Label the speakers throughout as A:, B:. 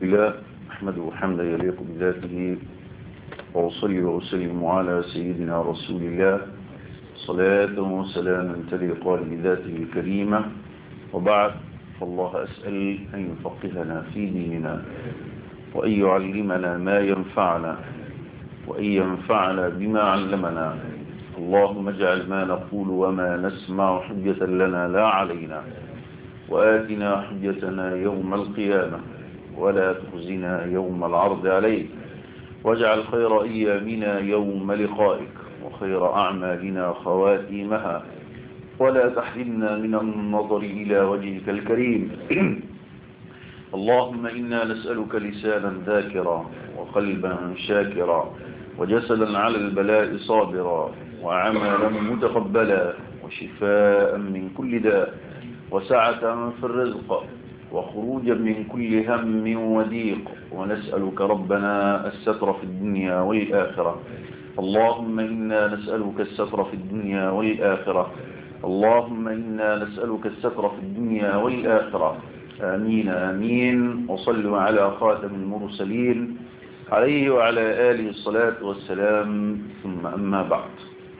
A: الله أحمده حمدا يليق بذاته وأصلي وأسلم على سيدنا رسول الله صلاة وسلاما تليق بذاته الكريمة وبعد فالله أسأل أن يفقهنا في ديننا وأن يعلمنا ما ينفعنا وأن ينفعنا بما علمنا اللهم اجعل ما نقول وما نسمع حجة لنا لا علينا وآتنا حجتنا يوم القيامة ولا تخزنا يوم العرض عليك واجعل خير أيامنا يوم لقائك وخير أعمالنا خواتيمها ولا تحرمنا من النظر إلى وجهك الكريم اللهم إنا نسألك لسانا ذاكرا وقلبا شاكرا وجسدا على البلاء صابرا وعملا متقبلا وشفاء من كل داء وسعة في الرزق وخروجا من كل هم وضيق ونسألك ربنا الستر في الدنيا والآخرة اللهم إنا نسألك الستر في الدنيا والآخرة اللهم إنا نسألك الستر في الدنيا والآخرة آمين آمين وصلوا على خاتم المرسلين عليه وعلى آله الصلاة والسلام ثم أما بعد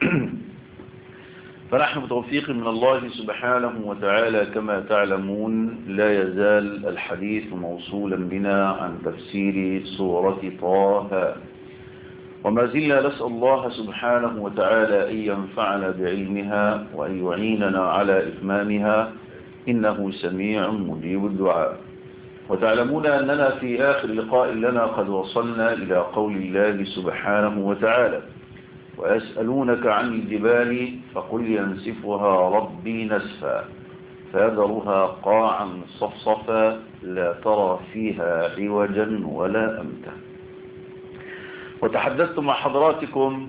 A: فنحن بتوفيق من الله سبحانه وتعالى كما تعلمون لا يزال الحديث موصولا بنا عن تفسير سورة طه وما زلنا نسأل الله سبحانه وتعالى أن ينفعنا بعلمها وأن يعيننا على إتمامها إنه سميع مجيب الدعاء وتعلمون أننا في آخر لقاء لنا قد وصلنا إلى قول الله سبحانه وتعالى ويسألونك عن الجبال فقل ينسفها ربي نسفا فيذرها قاعا صفصفا لا ترى فيها عوجا ولا أمتا وتحدثت مع حضراتكم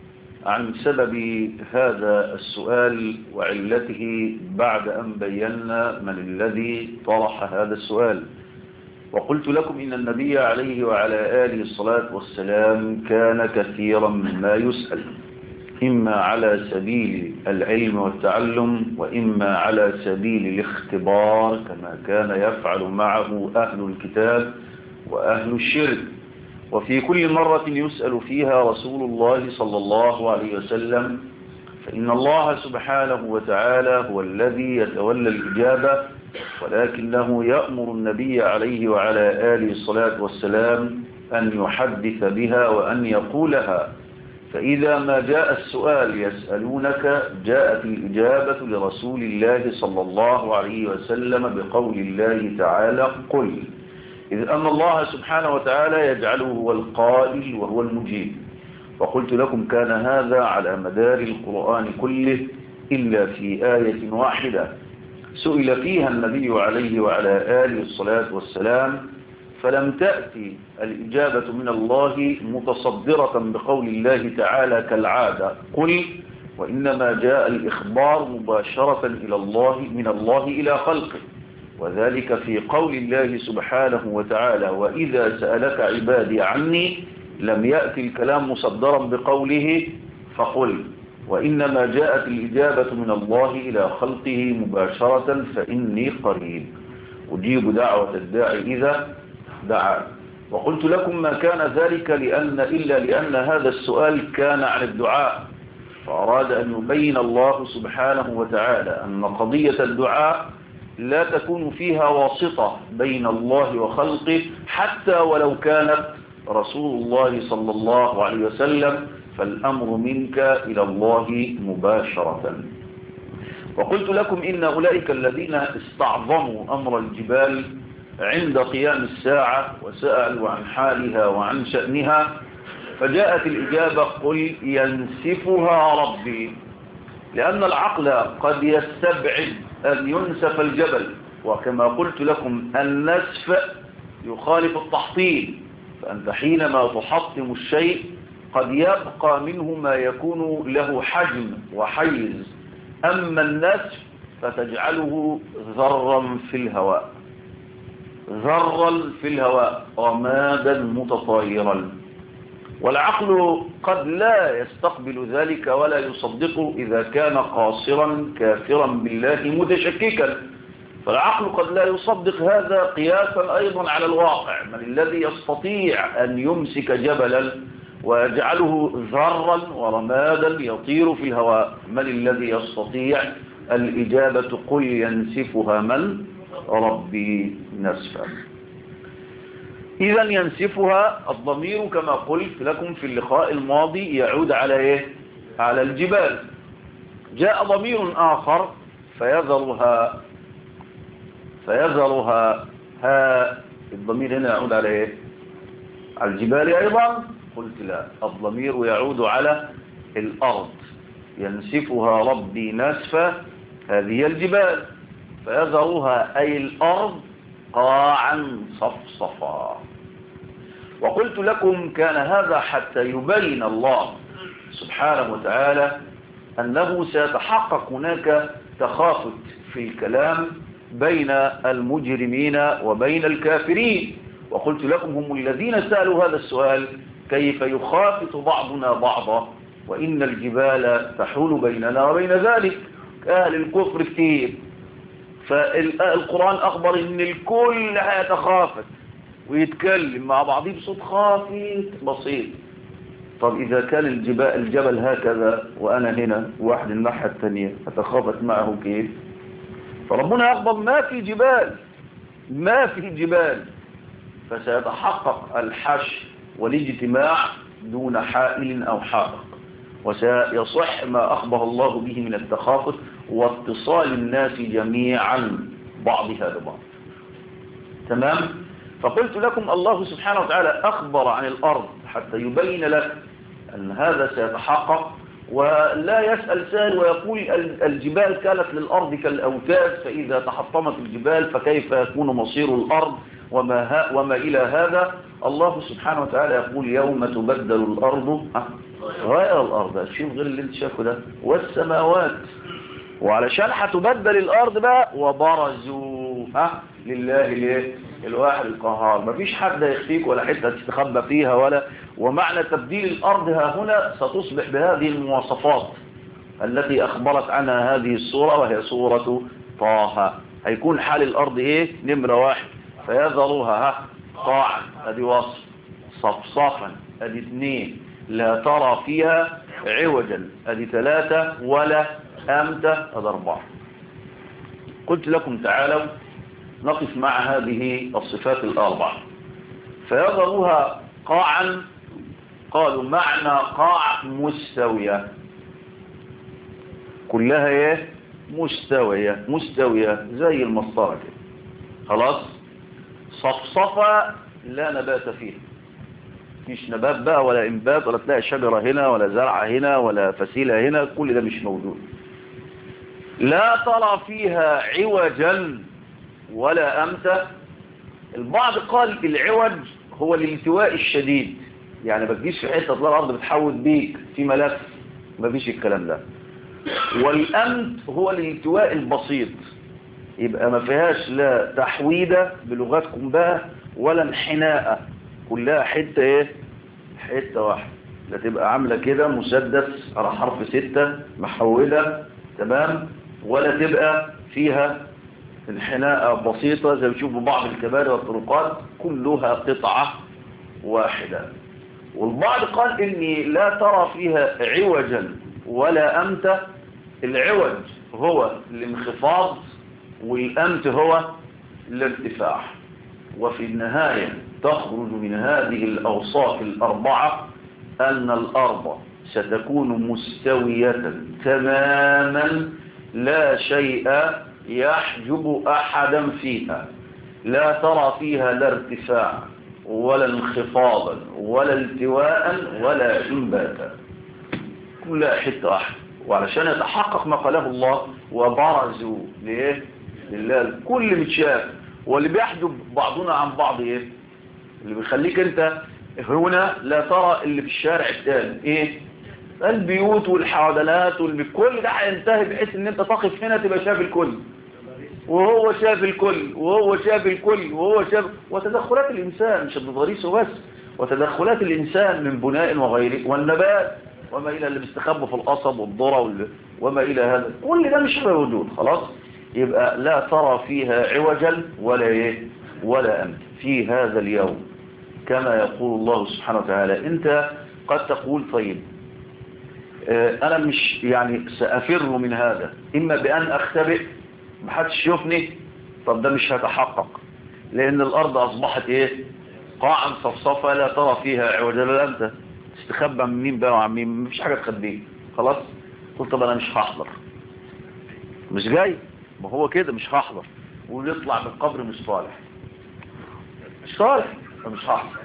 A: عن سبب هذا السؤال وعلته بعد أن بينا من الذي طرح هذا السؤال وقلت لكم إن النبي عليه وعلى آله الصلاة والسلام كان كثيرا مما يسأل إما على سبيل العلم والتعلم وإما على سبيل الاختبار كما كان يفعل معه أهل الكتاب وأهل الشرك وفي كل مرة يسأل فيها رسول الله صلى الله عليه وسلم فإن الله سبحانه وتعالى هو الذي يتولى الإجابة ولكنه يأمر النبي عليه وعلى آله الصلاة والسلام أن يحدث بها وأن يقولها فإذا ما جاء السؤال يسألونك جاءت الإجابة لرسول الله صلى الله عليه وسلم بقول الله تعالى قل إذ أن الله سبحانه وتعالى يجعله هو القائل وهو المجيب وقلت لكم كان هذا على مدار القرآن كله إلا في آية واحدة سئل فيها النبي عليه وعلى آله الصلاة والسلام فلم تأتي الإجابة من الله متصدرة بقول الله تعالى كالعادة قل وإنما جاء الإخبار مباشرة إلى الله من الله إلى خلقه وذلك في قول الله سبحانه وتعالى وإذا سألك عبادي عني لم يأتي الكلام مصدرا بقوله فقل وإنما جاءت الإجابة من الله إلى خلقه مباشرة فإني قريب أجيب دعوة الداعي إذا دعا وقلت لكم ما كان ذلك لأن إلا لأن هذا السؤال كان عن الدعاء فأراد أن يبين الله سبحانه وتعالى أن قضية الدعاء لا تكون فيها واسطة بين الله وخلقه حتى ولو كانت رسول الله صلى الله عليه وسلم فالأمر منك إلى الله مباشرة وقلت لكم إن أولئك الذين استعظموا أمر الجبال عند قيام الساعة وسألوا عن حالها وعن شأنها فجاءت الإجابة قل ينسفها ربي لأن العقل قد يستبعد أن ينسف الجبل وكما قلت لكم النسف يخالف التحطيم فأنت حينما تحطم الشيء قد يبقى منه ما يكون له حجم وحيز أما النسف فتجعله ذرا في الهواء ذرا في الهواء رمادا متطايرا والعقل قد لا يستقبل ذلك ولا يصدقه إذا كان قاصرا كافرا بالله متشككا فالعقل قد لا يصدق هذا قياسا أيضا على الواقع من الذي يستطيع أن يمسك جبلا ويجعله ذرا ورمادا يطير في الهواء من الذي يستطيع الإجابة قل ينسفها من ربي نسفا إذا ينسفها الضمير كما قلت لكم في اللقاء الماضي يعود على إيه؟ على الجبال جاء ضمير آخر فيذرها فيذرها ها الضمير هنا يعود على إيه؟ على الجبال أيضا قلت لا الضمير يعود على الأرض ينسفها ربي نسفا هذه الجبال فيذرها أي الأرض قاعا صفصفا وقلت لكم كان هذا حتى يبين الله سبحانه وتعالى أنه سيتحقق هناك تخافت في الكلام بين المجرمين وبين الكافرين وقلت لكم هم الذين سألوا هذا السؤال كيف يخافت بعضنا بعضا وإن الجبال تحول بيننا وبين ذلك أهل الكفر كتير فالقرآن أخبر إن الكل هيتخافت ويتكلم مع بعضه بصوت خافت بسيط طب إذا كان الجبال, الجبل هكذا وأنا هنا واحد الناحية الثانية أتخافت معه كيف فربنا أخبر ما في جبال ما في جبال فسيتحقق الحش والاجتماع دون حائل أو حائق وسيصح ما أخبر الله به من التخافت واتصال الناس جميعا بعضها ببعض تمام فقلت لكم الله سبحانه وتعالى أخبر عن الأرض حتى يبين لك أن هذا سيتحقق ولا يسأل سائل ويقول الجبال كانت للأرض كالأوتاد فإذا تحطمت الجبال فكيف يكون مصير الأرض وما, وما إلى هذا الله سبحانه وتعالى يقول يوم تبدل الأرض غير الأرض شوف غير اللي انت شافه ده والسماوات وعلشان هتبدل الأرض بقى وبرزوا ها لله ليه الواحد القهار مفيش حد يخفيك ولا حتة تستخبى فيها ولا ومعنى تبديل الأرض ها هنا ستصبح بهذه المواصفات التي أخبرت عنها هذه الصورة وهي صورة طه هيكون حال الأرض إيه نمرة واحد فيذروها ها قاعا ادي وصف صفصفا ادي اثنين لا ترى فيها عوجا ادي ثلاثة ولا امتة ادي اربعة قلت لكم تعالوا نقف مع هذه الصفات الاربعة فيذروها قاعا قالوا معنى قاع مستوية كلها ايه مستوية مستوية زي المسطرة كده خلاص صفصفة لا نبات فيها مش نبات بقى ولا انبات ولا تلاقي شجرة هنا ولا زرعة هنا ولا فسيلة هنا كل ده مش موجود لا ترى فيها عوجا ولا أمتة البعض قال العوج هو الالتواء الشديد يعني ما تجيش في حته تلاقي الارض بتحود بيك في ملف ما فيش الكلام ده والامت هو الالتواء البسيط يبقى ما فيهاش لا تحويده بلغتكم بقى ولا انحناءه كلها حته ايه حته واحده لا تبقى عامله كده مسدس على حرف ستة محوله تمام ولا تبقى فيها انحناء بسيطة زي ما بتشوفوا بعض الكباري والطرقات كلها قطعة واحدة والبعض قال اني لا ترى فيها عوجا ولا امت العوج هو الانخفاض والامت هو الارتفاع وفي النهاية تخرج من هذه الاوصاف الاربعة ان الارض ستكون مستوية تماما لا شيء يحجب احدا فيها لا ترى فيها لا ارتفاع ولا انخفاضا ولا التواء ولا انباتا كلها حته واحده وعلشان يتحقق ما قاله الله وبرزوا ليه لله الكل متشاف واللي بيحجب بعضنا عن بعض ايه اللي بيخليك انت هنا لا ترى اللي في الشارع الثاني ايه البيوت والحوادلات والكل ده هينتهي بحيث ان انت تقف هنا تبقى شايف الكل وهو شاف الكل وهو شاف الكل وهو شاف وتدخلات الإنسان مش الضريس بس وتدخلات الإنسان من بناء وغيره والنبات وما إلى اللي بيستخبوا في القصب والذرة وما إلى هذا كل ده مش موجود خلاص يبقى لا ترى فيها عوجا ولا ايه ولا أمت في هذا اليوم كما يقول الله سبحانه وتعالى انت قد تقول طيب انا مش يعني سأفر من هذا اما بان اختبئ محدش يشوفني طب ده مش هتحقق لان الارض اصبحت ايه قاعا صفصفة لا ترى فيها عوجا ولا امت تستخبى من مين بقى وعن مين مفيش حاجة تخبيه خلاص قلت طب انا مش هحضر مش جاي ما هو كده مش هحضر ويطلع من القبر مش صالح مش صالح فمش هحضر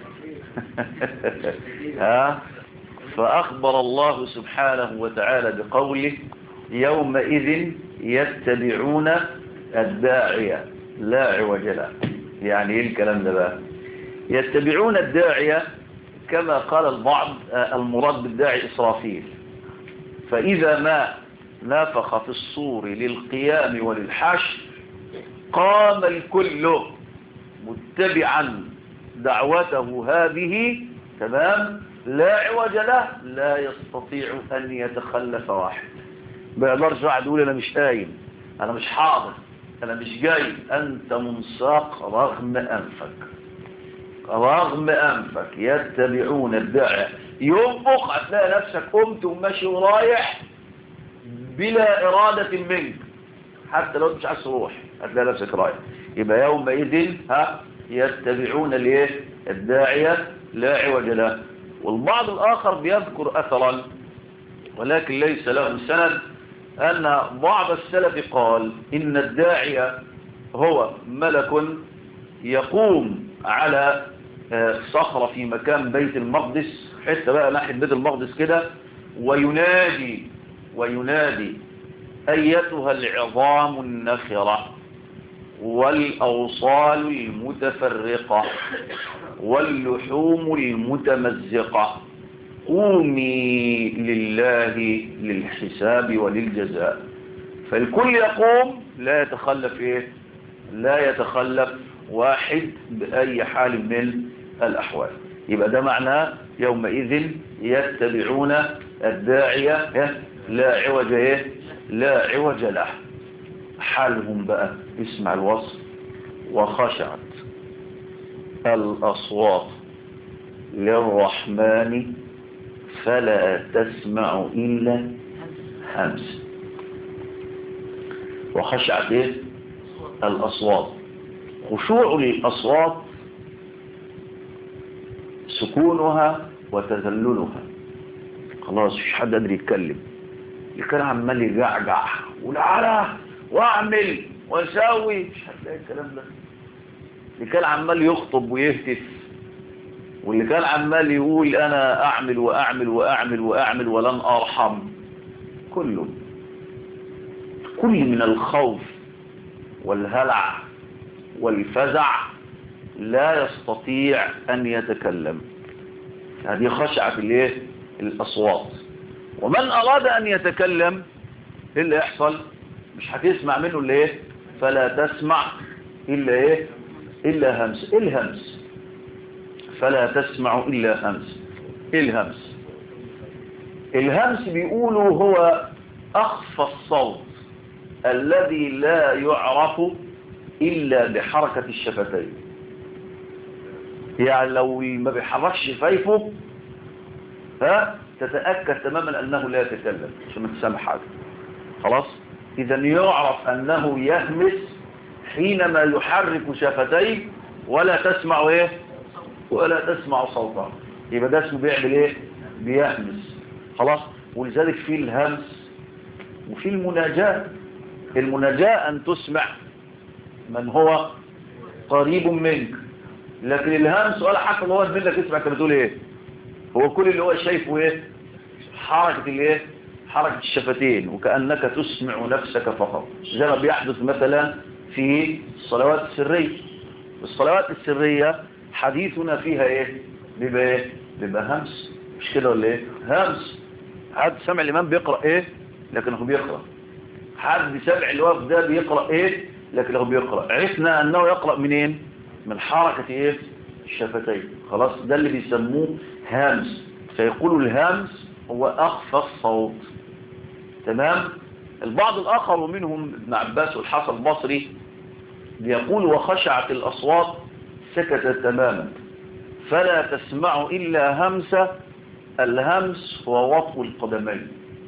A: ها فأخبر الله سبحانه وتعالى بقوله يومئذ يتبعون الداعية لا عوج له يعني ايه الكلام ده بقى يتبعون الداعية كما قال البعض المراد بالداعي إسرافيل فإذا ما نافخ في الصور للقيام وللحشر قام الكل متبعا دعوته هذه تمام لا عوج له لا يستطيع أن يتخلف واحد بيقدرش واحد يقول أنا مش قايم أنا مش حاضر أنا مش جاي أنت منساق رغم أنفك رغم أنفك يتبعون الداعي ينفق هتلاقي نفسك قمت وماشي ورايح بلا إرادة منك حتى لو مش عايز تروح هتلاقي نفسك رايح يبقى يومئذ ها يتبعون الايه الداعية لا عوج له والبعض الآخر بيذكر أثرا ولكن ليس له سند أن بعض السلف قال إن الداعية هو ملك يقوم على صخرة في مكان بيت المقدس حتى بقى ناحية بيت المقدس كده وينادي وينادي أيتها العظام النخرة والأوصال المتفرقة واللحوم المتمزقة قومي لله للحساب وللجزاء فالكل يقوم لا يتخلف ايه لا يتخلف واحد بأي حال من الأحوال يبقى ده معناه يومئذ يتبعون الداعية لا عوج ايه لا عوج له حالهم بقى اسمع الوصف وخشعت الأصوات للرحمن فلا تسمع إلا همس وخشعت إيه؟ الأصوات خشوع للأصوات سكونها وتذللها خلاص مش حد قادر يتكلم اللي كان عمال يجعجع ولعلى واعمل واسوي مش هتلاقي الكلام ده اللي كان عمال يخطب ويهتف واللي كان عمال يقول انا اعمل واعمل واعمل واعمل ولن ارحم كله كل من الخوف والهلع والفزع لا يستطيع ان يتكلم هذه خشعة الايه الاصوات ومن اراد ان يتكلم ايه اللي يحصل مش هتسمع منه اللي ايه فلا تسمع الا ايه الا همس ايه الهمس فلا تسمع الا همس ايه الهمس الهمس بيقولوا هو اخفى الصوت الذي لا يعرف الا بحركة الشفتين يعني لو ما بيحركش شفايفه ها تتأكد تماما انه لا يتكلم عشان ما تسمع حاجه خلاص اذا يعرف انه يهمس حينما يحرك شفتيه ولا تسمع ايه ولا تسمع صوته يبقى ده اسمه بيعمل ايه بيهمس خلاص ولذلك في الهمس وفي المناجاة المناجاة ان تسمع من هو قريب منك لكن الهمس ولا حتى هو منك اسمع انت بتقول ايه هو كل اللي هو شايفه ايه حركة الايه حركة الشفتين وكأنك تسمع نفسك فقط زي ما بيحدث مثلا في الصلوات السرية الصلوات السرية حديثنا فيها ايه بيبقى ايه بيبقى همس مش كده ولا ايه همس حد سمع الامام بيقرأ ايه لكن هو بيقرأ حد سمع الوقت ده بيقرأ ايه لكن هو بيقرأ عرفنا انه يقرأ منين من حركة ايه الشفتين خلاص ده اللي بيسموه هامس فيقولوا الهامس هو اخفى الصوت تمام البعض الآخر ومنهم ابن عباس والحسن البصري بيقول وخشعت الأصوات سكتت تماما فلا تسمع إلا همسة الهمس هو وطء القدمين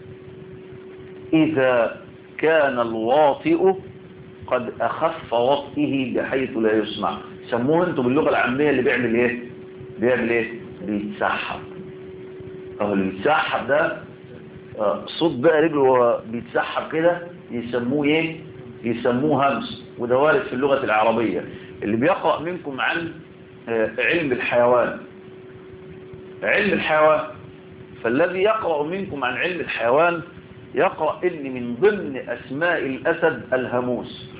A: إذا كان الواطئ قد أخف وطئه بحيث لا يسمع سموه انتم باللغة العامية اللي بيعمل ايه بيعمل ايه بيتسحب اهو اللي بيتسحب ده صوت بقى رجله بيتسحب كده يسموه ايه يسموه همس وده وارد في اللغة العربية اللي بيقرأ منكم عن علم الحيوان علم الحيوان فالذي يقرأ منكم عن علم الحيوان يقرأ ان من ضمن اسماء الاسد الهموس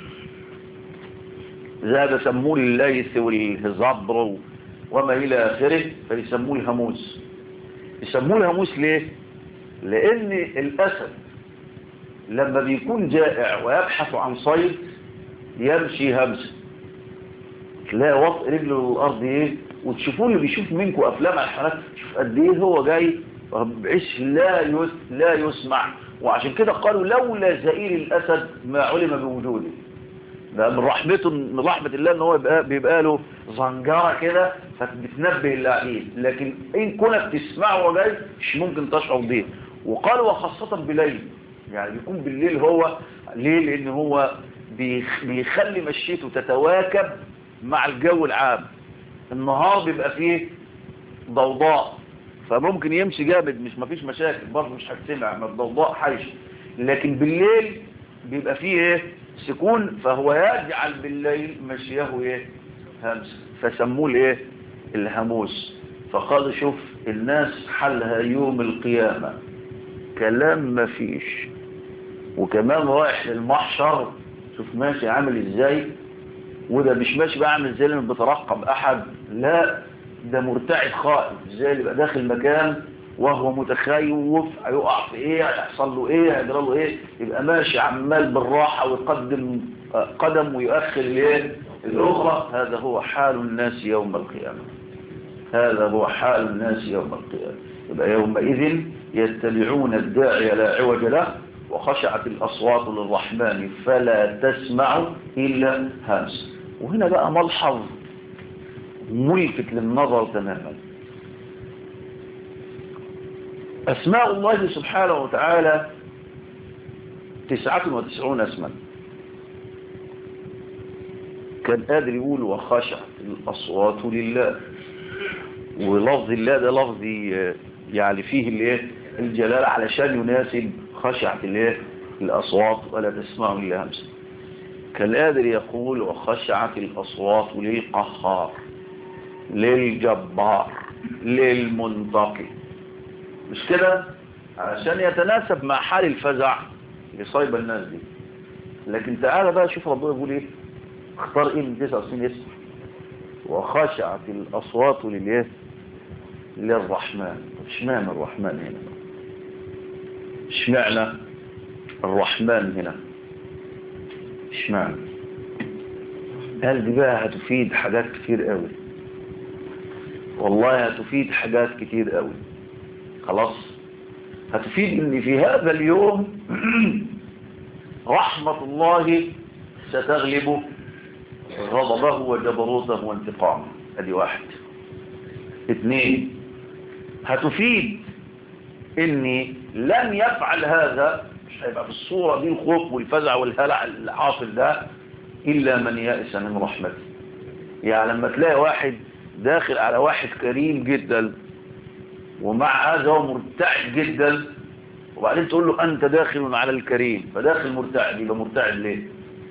A: زي بسموه الليث والهزبر وما الى اخره فيسموه الهموس يسموه الهموس ليه لان الاسد لما بيكون جائع ويبحث عن صيد يمشي همسه تلاقي وطء رجله للارض ايه وتشوفوه اللي بيشوف منكم افلام على الحالات شوف قد ايه هو جاي بعيش لا يس لا يسمع وعشان كده قالوا لولا زئير الاسد ما علم بوجوده ده من رحمته من رحمة الله ان هو يبقى بيبقى له زنجرة كده فبتنبه اللاعبين لكن ان كنت تسمعه وجاي مش ممكن تشعر بيه وقالوا وخاصة بليل يعني بيكون بالليل هو ليه لان هو بيخلي مشيته تتواكب مع الجو العام النهار بيبقى فيه ضوضاء فممكن يمشي جامد مش مفيش مشاكل برضه مش هتسمع ما الضوضاء حيش لكن بالليل بيبقى فيه ايه سكون فهو يجعل بالليل مشيه ايه همس فسموه الايه الهموس فقال شوف الناس حلها يوم القيامة كلام مفيش وكمان رايح للمحشر شوف ماشي عامل ازاي وده مش ماشي بقى عامل زي اللي بترقب احد لا ده مرتعد خائف زي اللي بقى داخل مكان وهو متخيف هيقع في ايه هيحصل له ايه هيجرى له ايه يبقى ماشي عمال بالراحة ويقدم قدم ويؤخر الايه الاخرى هذا هو حال الناس يوم القيامة هذا هو حال الناس يوم القيامة يبقى يومئذ يتبعون الداعي لا عوج له وخشعت الأصوات للرحمن فلا تسمع إلا همس وهنا بقى ملحظ ملفت للنظر تماما أسماء الله سبحانه وتعالى تسعة وتسعون اسما كان قادر يقول وخشعت الأصوات لله ولفظ الله ده لفظ يعني فيه الايه الجلال علشان يناسب خشعت الايه الأصوات ولا تسمع إلا همسا كان قادر يقول وخشعت الأصوات للقهار للجبار للمنتقم مش كده علشان يتناسب مع حال الفزع اللي صايبه الناس دي لكن تعالى بقى شوف ربنا بيقول ايه اختار ايه من 99 اسم وخشعت الاصوات للايه للرحمن اشمعنى الرحمن هنا اشمعنى الرحمن هنا اشمعنى قال دي بقى هتفيد حاجات كتير قوي والله هتفيد حاجات كتير قوي خلاص هتفيد ان في هذا اليوم رحمة الله ستغلب غضبه وجبروته وانتقامه ادي واحد اثنين هتفيد اني لن يفعل هذا مش هيبقى في الصورة دي الخوف والفزع والهلع الحاصل ده الا من يأس من رحمته يعني لما تلاقي واحد داخل على واحد كريم جدا ومع هذا هو مرتعد جدا وبعدين تقول له أنت داخل على الكريم فداخل مرتعد يبقى مرتعد ليه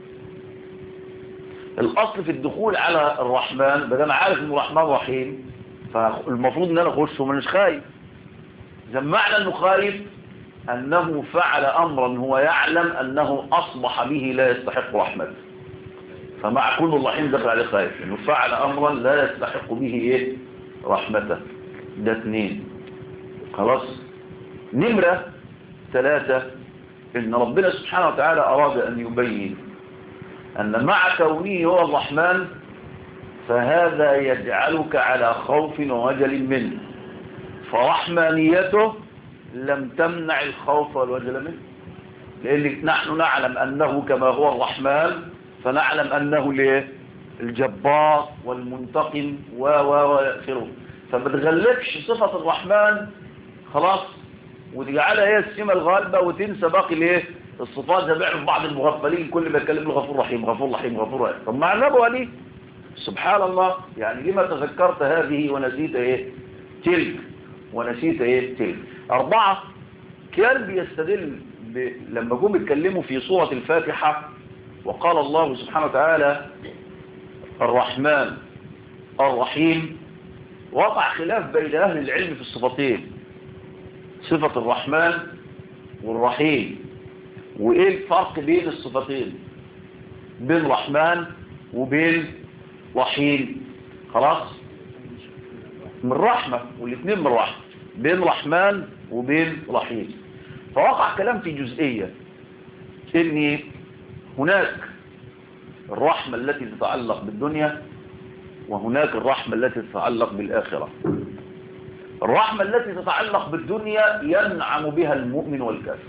A: الأصل في الدخول على الرحمن بدل أنا عارف أن الرحمن رحيم فالمفروض أن أنا أخش ومنش خايف إذا معنى أنه خايف أنه فعل أمرا هو يعلم أنه أصبح به لا يستحق رحمته فمع كل الرحيم دخل عليه خايف أنه فعل أمرا لا يستحق به إيه رحمته ده اثنين خلاص نمرة ثلاثة ان ربنا سبحانه وتعالى اراد ان يبين ان مع كونه هو الرحمن فهذا يجعلك على خوف ووجل منه فرحمانيته لم تمنع الخوف والوجل منه لأن نحن نعلم أنه كما هو الرحمن فنعلم أنه ليه الجبار والمنتقم و و وآخره فما تغلبش صفة الرحمن خلاص وتجعلها هي السمة الغالبة وتنسى باقي الايه الصفات زي بيعرف بعض المغفلين كل ما يتكلم له غفور رحيم غفور رحيم غفور رحيم طب مع النبوة ليه سبحان الله يعني لما تذكرت هذه ونسيت ايه تلك ونسيت ايه تلك أربعة كان بيستدل ب... لما جم يتكلموا في سورة الفاتحة وقال الله سبحانه وتعالى الرحمن الرحيم وقع خلاف بين أهل العلم في الصفتين صفة الرحمن والرحيم وإيه الفرق بين الصفتين بين رحمن وبين رحيم خلاص من رحمة والاثنين من رحمة بين رحمن وبين رحيم فوقع كلام في جزئية ان هناك الرحمة التي تتعلق بالدنيا وهناك الرحمة التي تتعلق بالآخرة الرحمة التي تتعلق بالدنيا ينعم بها المؤمن والكافر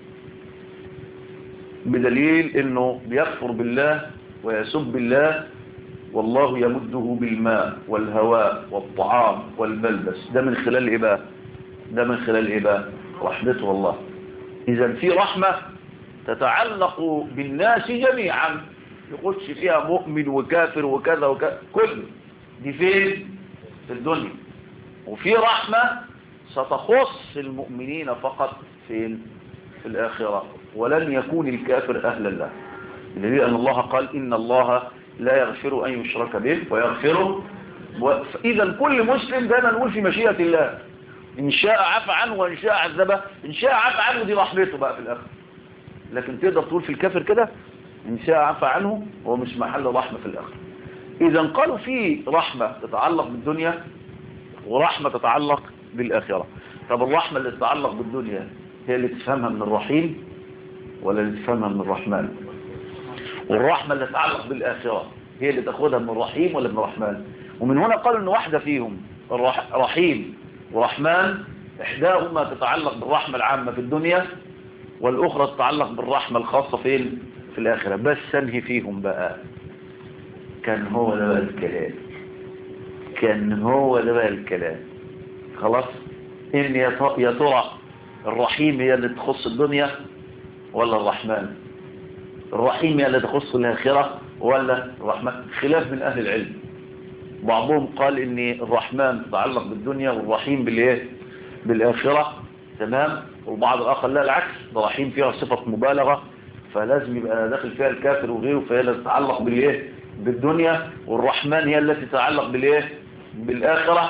A: بدليل انه بيكفر بالله ويسب الله والله يمده بالماء والهواء والطعام والملبس ده من خلال ايه بقى ده من خلال ايه بقى رحمته الله اذا في رحمة تتعلق بالناس جميعا يخش فيها مؤمن وكافر وكذا وكذا كل دي فين في الدنيا وفي رحمة ستخص المؤمنين فقط فين في الآخرة ولن يكون الكافر أهلا له لذلك أن الله قال إن الله لا يغفر أن يشرك به ويغفره إذا كل مسلم دائما نقول في مشيئة الله إن شاء عفى عنه وإن شاء عذبه إن شاء عفى عنه دي رحمته بقى في الآخر لكن تقدر تقول في الكافر كده إن شاء عفى عنه هو مش محل رحمة في الآخر إذا قالوا في رحمة تتعلق بالدنيا ورحمة تتعلق بالآخرة طب الرحمة اللي تتعلق بالدنيا هي اللي تفهمها من الرحيم ولا اللي تفهمها من الرحمن والرحمة اللي تتعلق بالآخرة هي اللي تأخذها من الرحيم ولا من الرحمن ومن هنا قالوا ان واحدة فيهم رحيم ورحمن إحداهما تتعلق بالرحمة العامة في الدنيا والأخرى تتعلق بالرحمة الخاصة فين في الآخرة بس سنهي فيهم بقى كان هو ده بقى الكلام كان هو ده بقى الكلام خلاص إن يا ترى الرحيم هي اللي تخص الدنيا ولا الرحمن الرحيم هي اللي تخص الآخرة ولا الرحمن خلاف من أهل العلم بعضهم قال ان الرحمن تتعلق بالدنيا والرحيم بالايه بالآخرة تمام والبعض الآخر لا العكس الرحيم فيها صفة مبالغة فلازم يبقى داخل فيها الكافر وغيره فهي اللي تتعلق بالايه بالدنيا والرحمن هي التي تتعلق بالايه بالآخرة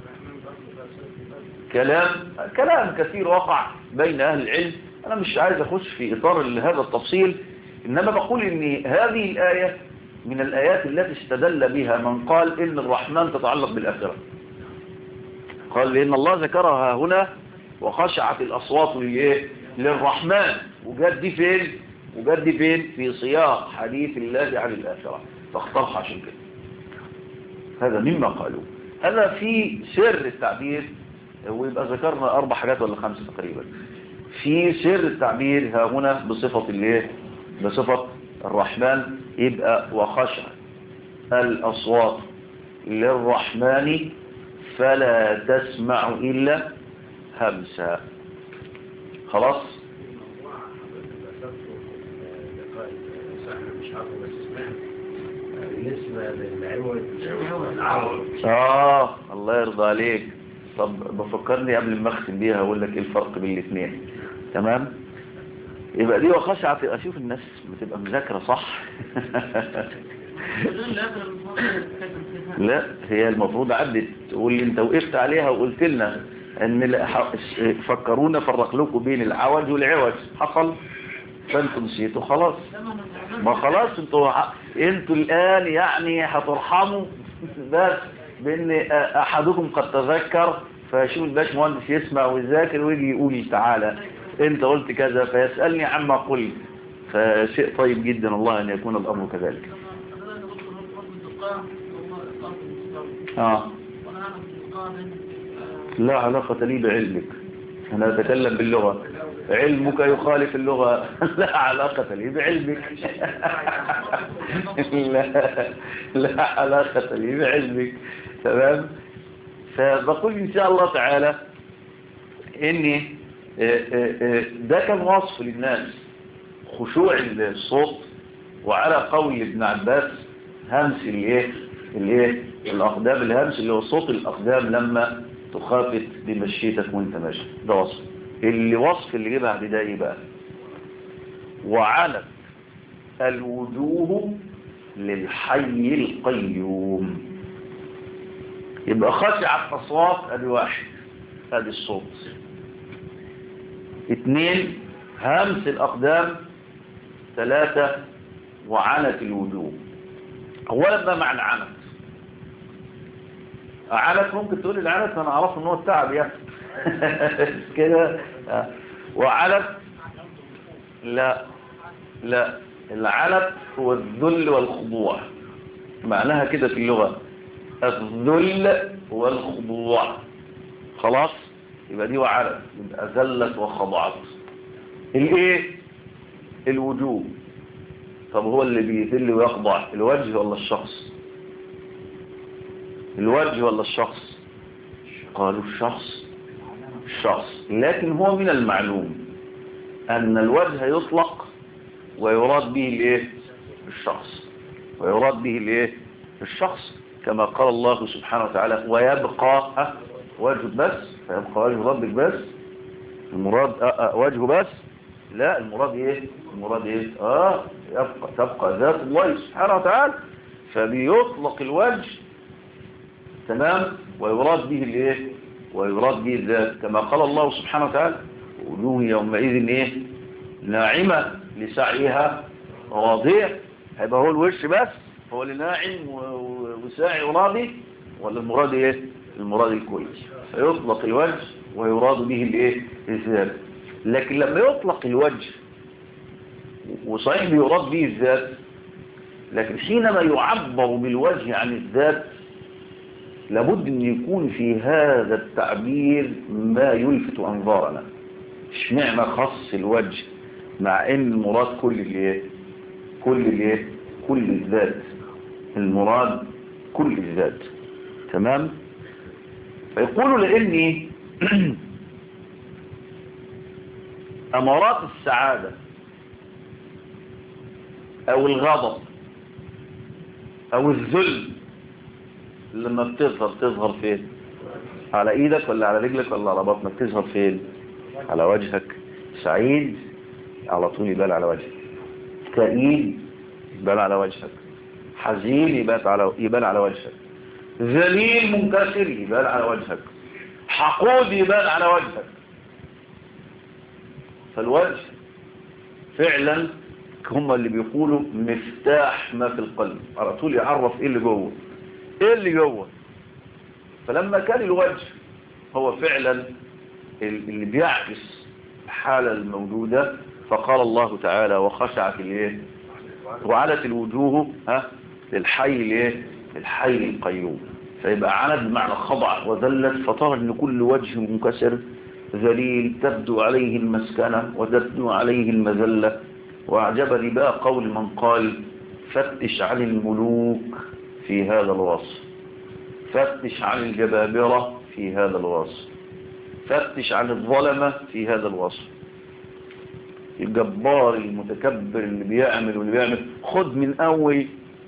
A: كلام كلام كثير وقع بين أهل العلم أنا مش عايز أخش في إطار هذا التفصيل إنما بقول إن هذه الآية من الآيات التي استدل بها من قال إن الرحمن تتعلق بالآخرة قال لأن الله ذكرها هنا وخشعت الأصوات لإيه؟ للرحمن وجد دي فين وجد دي فين في سياق حديث الله عن الآخرة فاختارها عشان كده هذا مما قالوا هذا في سر التعبير ويبقى ذكرنا أربع حاجات ولا خمسة تقريبا في سر التعبير ها هنا بصفة الايه بصفة الرحمن يبقى وخشع الأصوات للرحمن فلا تسمع إلا همسا خلاص
B: بالنسبة للعوج العوج
A: آه الله يرضى عليك طب بفكرني قبل ما اختم بيها اقول لك ايه الفرق بين الاثنين تمام يبقى دي وخشعة اشوف الناس بتبقى مذاكرة صح لا هي المفروض عدت تقول لي انت وقفت عليها وقلت لنا ان لا- ح- فكرونا فرق لكم بين العوج والعوج حصل فانتم نسيتوا خلاص ما خلاص انتوا ح- انتوا الان يعني هترحموا بس بان احدكم قد تذكر فيشوف الباش مهندس يسمع ويذاكر ويجي يقول تعالى انت قلت كذا فيسألني عما قلت فشيء طيب جدا الله ان يكون الامر كذلك اه لا علاقة لي بعلمك انا اتكلم باللغة علمك يخالف اللغة لا علاقة لي بعلمك لا لا علاقة لي بعلمك تمام فبقول إن شاء الله تعالى إني ده كان وصف للناس خشوع الصوت وعلى قول ابن عباس همس الايه الايه الاقدام الهمس اللي هو صوت الاقدام لما تخافت بمشيتك وانت ماشي ده وصف اللي وصف اللي جه بعد ده ايه بقى وعلت الوجوه للحي القيوم يبقى خشعت اصوات ادي واحد ادي الصوت اثنين همس الاقدام ثلاثة وعنت الوجوه اولا ما معنى عنت عنت ممكن تقول العنت انا اعرف ان هو التعب يعني كده وعنت لا لا العنت هو الذل والخضوع معناها كده في اللغة الذل والخضوع خلاص يبقى دي وعنت يبقى ذلت وخضعت الايه الوجوه طب هو اللي بيذل ويخضع الوجه ولا الشخص الوجه ولا الشخص قالوا الشخص الشخص لكن هو من المعلوم أن الوجه يطلق ويراد به الايه الشخص ويراد به الايه الشخص كما قال الله سبحانه وتعالى ويبقى وجه بس فيبقى وجه ربك بس المراد وجهه بس لا المراد ايه المراد ايه اه يبقى تبقى ذات الله سبحانه وتعالى فبيطلق الوجه تمام ويراد به الايه ويراد به الذات كما قال الله سبحانه وتعالى وجوه يومئذ ايه ناعمة لسعيها راضية هيبقى هو الوش بس هو اللي ناعم وساعي وراضي ولا المراد ايه المراد الكل فيطلق الوجه ويراد به الايه الذات لكن لما يطلق الوجه وصحيح بيراد به الذات لكن حينما يعبر بالوجه عن الذات لابد ان يكون في هذا التعبير ما يلفت انظارنا اشمعنى خص الوجه مع ان المراد كل الايه كل الايه كل الذات المراد كل الذات تمام فيقول لاني امارات السعادة او الغضب او الذل لما بتظهر تظهر فين على ايدك ولا على رجلك ولا على بطنك تظهر فين على وجهك سعيد على طول يبان على وجهك كئيب يبان على وجهك حزين يبان على يبان على وجهك ذليل منكسر يبان على وجهك حقود يبان على وجهك فالوجه فعلا هم اللي بيقولوا مفتاح ما في القلب على طول يعرف ايه اللي جوه ايه اللي جوه فلما كان الوجه هو فعلا اللي بيعكس الحالة الموجودة فقال الله تعالى وخشعت الايه وعلت الوجوه ها للحي الايه الحي القيوم فيبقى عند بمعنى خضع وذلت فترى ان كل وجه منكسر ذليل تبدو عليه المسكنة وتبدو عليه المذلة وأعجبني بقى قول من قال فتش عن الملوك في هذا الوصف فتش عن الجبابرة في هذا الوصف فتش عن الظلمة في هذا الوصف الجبار المتكبر اللي بيعمل واللي بيعمل خد من أول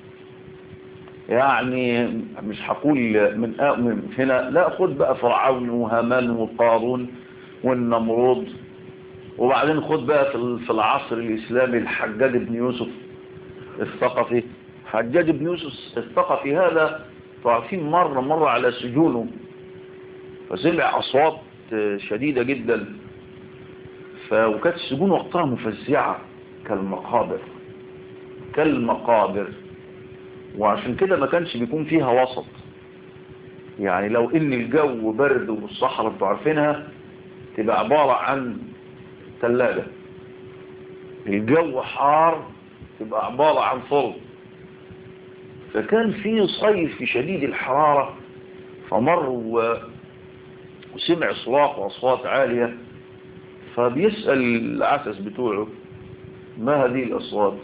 A: يعني مش هقول من, من هنا لا خد بقى فرعون وهامان وقارون والنمرود وبعدين خد بقى في العصر الإسلامي الحجاج بن يوسف الثقفي حجاج بن يوسف الثقفي هذا تعرفين مرة مرة على سجونه فسمع أصوات شديدة جدا وكانت السجون وقتها مفزعة كالمقابر كالمقابر وعشان كده ما كانش بيكون فيها وسط يعني لو ان الجو برد والصحراء انتوا عارفينها تبقى عبارة عن ثلاجة الجو حار تبقى عبارة عن فرن فكان في صيف شديد الحرارة فمر و... وسمع صراخ وأصوات عالية فبيسأل العسس بتوعه ما هذه الأصوات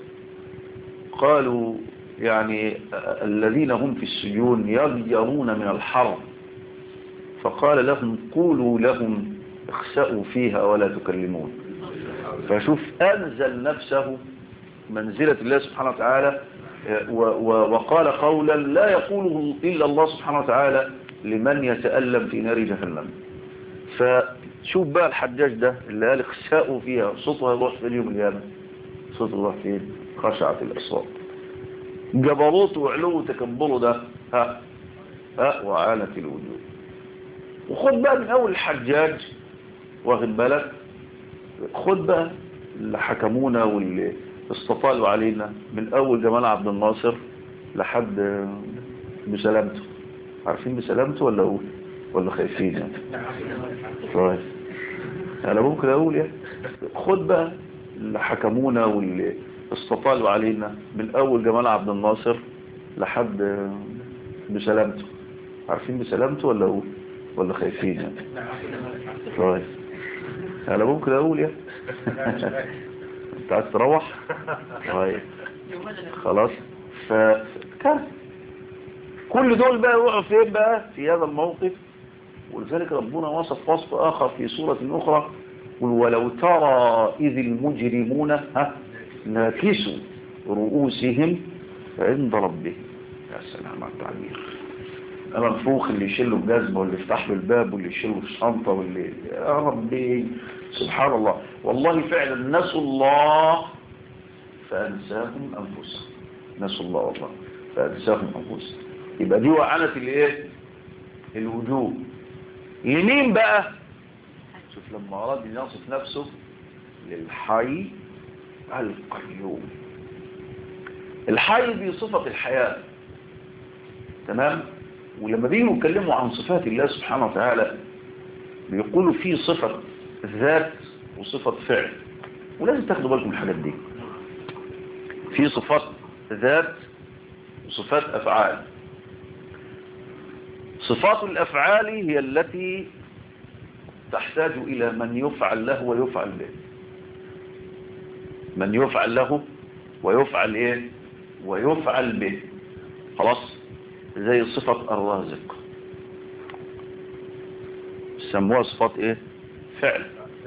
A: قالوا يعني الذين هم في السجون يغيرون من الحرب فقال لهم قولوا لهم اخسأوا فيها ولا تكلمون فشوف أنزل نفسه منزلة الله سبحانه وتعالى وقال قولا لا يقوله إلا الله سبحانه وتعالى لمن يتألم في نار جهنم فشوف بقى الحجاج ده اللي قال اخسأوا فيها صوتها يروح في اليوم القيامة صوت الله فين خشعت الأصوات جبروته وعلو وتكبره ده ها ها وعانت الوجوه وخد بقى من أول الحجاج واخد بالك خد بقى اللي حكمونا واللي استطالوا علينا من أول جمال عبد الناصر لحد بسلامته عارفين بسلامته ولا أقول ولا خايفين يعني طيب أنا ممكن أقول يعني خد بقى اللي حكمونا واللي استطالوا علينا من أول جمال عبد الناصر لحد بسلامته عارفين بسلامته ولا أقول ولا خايفين يعني طيب أنا ممكن أقول يعني انت عايز تروح طيب خلاص فكان كل دول بقى يقعوا فين بقى في هذا الموقف ولذلك ربنا وصف وصف آخر في سورة أخرى ولو ترى إذ المجرمون ها ناكسوا رؤوسهم عند ربهم يا سلام على التعبير منفوخ اللي يشيله الجزمة واللي يفتح له الباب واللي يشيله الشنطة واللي يا ربي سبحان الله والله فعلا نسوا الله فأنساهم أنفسهم نسوا الله والله فأنساهم أنفسهم يبقى دي وعنت الايه الوجوه لمين بقى شوف لما أراد أن يصف نفسه للحي القيوم الحي دي صفة الحياة تمام ولما بيجوا يتكلموا عن صفات الله سبحانه وتعالى بيقولوا في صفة ذات وصفة فعل ولازم تاخدوا بالكم من الحاجات دي في صفات ذات وصفات أفعال صفات الأفعال هي التي تحتاج إلى من يفعل له ويفعل به من يفعل له ويفعل إيه ويفعل به خلاص زي صفة الرازق سموها صفات ايه فعل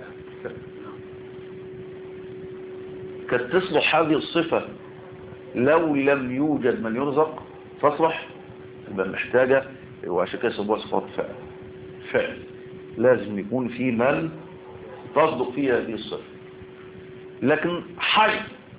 A: كانت تصلح هذه الصفة لو لم يوجد من يرزق تصلح يبقى محتاجة وعشان كده سموها صفات فعل فعل لازم يكون في من تصدق فيها هذه الصفة لكن حي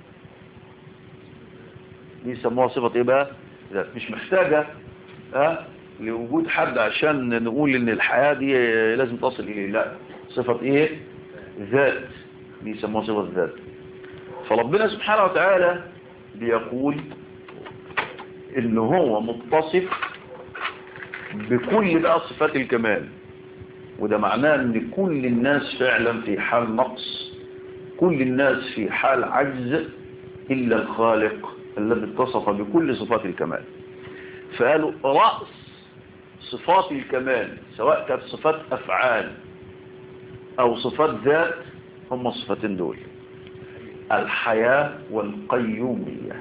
A: دي يسموها صفة ايه بقى مش محتاجة أه؟ لوجود حد عشان نقول ان الحياة دي لازم تصل اليه لا صفة ايه ذات دي يسموها صفة ذات فربنا سبحانه وتعالى بيقول ان هو متصف بكل بقى صفات الكمال وده معناه ان كل الناس فعلا في حال نقص كل الناس في حال عجز الا الخالق الذي اتصف بكل صفات الكمال فقالوا رأس صفات الكمال سواء كانت صفات أفعال أو صفات ذات هم الصفتين دول الحياة والقيومية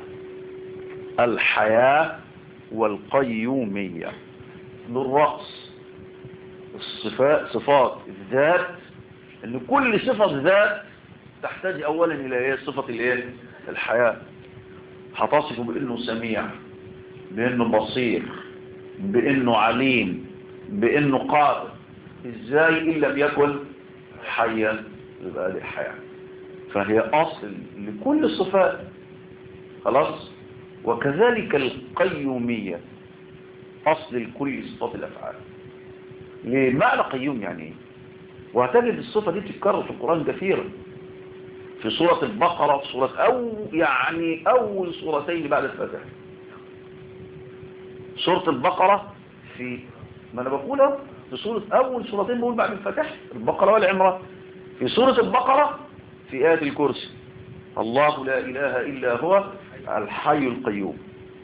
A: الحياة والقيومية دول رأس الصفات صفات الذات ان كل صفة ذات تحتاج اولا الى ايه صفة الايه الحياة هتصفه بانه سميع بانه بصير بانه عليم بانه قادر ازاي ان لم يكن حيا يبقى دي الحياة فهي اصل لكل الصفات خلاص وكذلك القيومية اصل لكل صفات الافعال ليه معنى قيوم يعني ايه وهتجد الصفة دي تتكرر في القرآن كثيرا في سورة البقرة سورة أو يعني أول سورتين بعد الفاتحة سورة البقرة في ما أنا بقولها في سورة أول سورتين بقول بعد الفاتحة البقرة والعمرة في سورة البقرة في آية الكرسي الله لا إله إلا هو الحي القيوم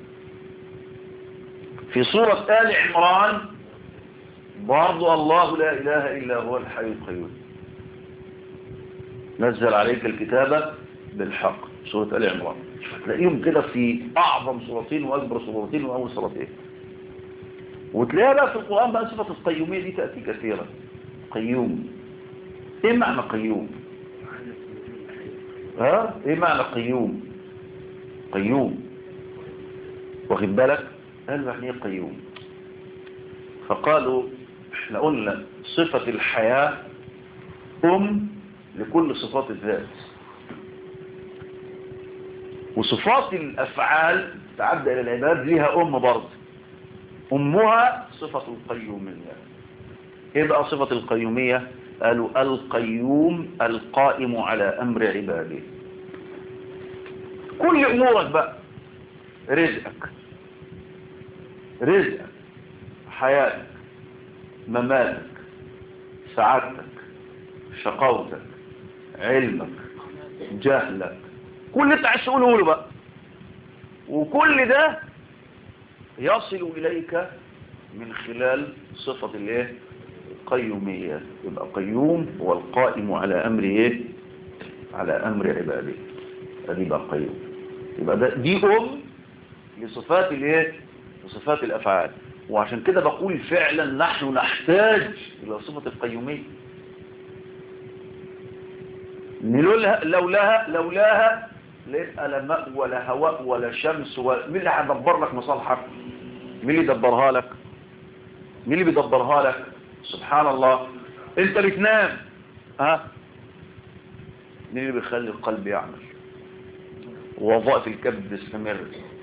A: في سورة آل عمران برضو الله لا إله إلا هو الحي القيوم نزل عليك الكتابة بالحق سورة آل عمران تلاقيهم كده في أعظم سورتين وأكبر سورتين وأول سورتين وتلاقيها بقى في القرآن بقى صفة القيومية دي تأتي كثيرا قيوم ايه معنى قيوم ها ايه معنى قيوم قيوم واخد بالك قالوا يعني ايه قيوم فقالوا احنا قلنا صفة الحياة أم لكل صفات الذات وصفات الأفعال تعدى إلى العباد لها أم برضه أمها صفة القيومية إيه بقى صفة القيومية قالوا القيوم القائم على أمر عباده كل أمورك بقى رزقك رزقك حياتك مماتك سعادتك شقاوتك علمك جهلك كل اللي انت عايز تقوله له بقى وكل ده يصل إليك من خلال صفة الايه القيومية يبقى قيوم هو القائم على أمر ايه على أمر عباده ادي بقى قيوم يبقى ده دي أم لصفات الايه لصفات الأفعال وعشان كده بقول فعلا نحن نحتاج إلى صفة القيومية لولاها لولاها لولاها لا لا ماء ولا هواء ولا شمس ولا مين اللي هيدبر لك مصالحك مين اللي يدبرها لك مين اللي بيدبرها لك سبحان الله انت بتنام ها مين اللي بيخلي القلب يعمل ووظائف الكبد تستمر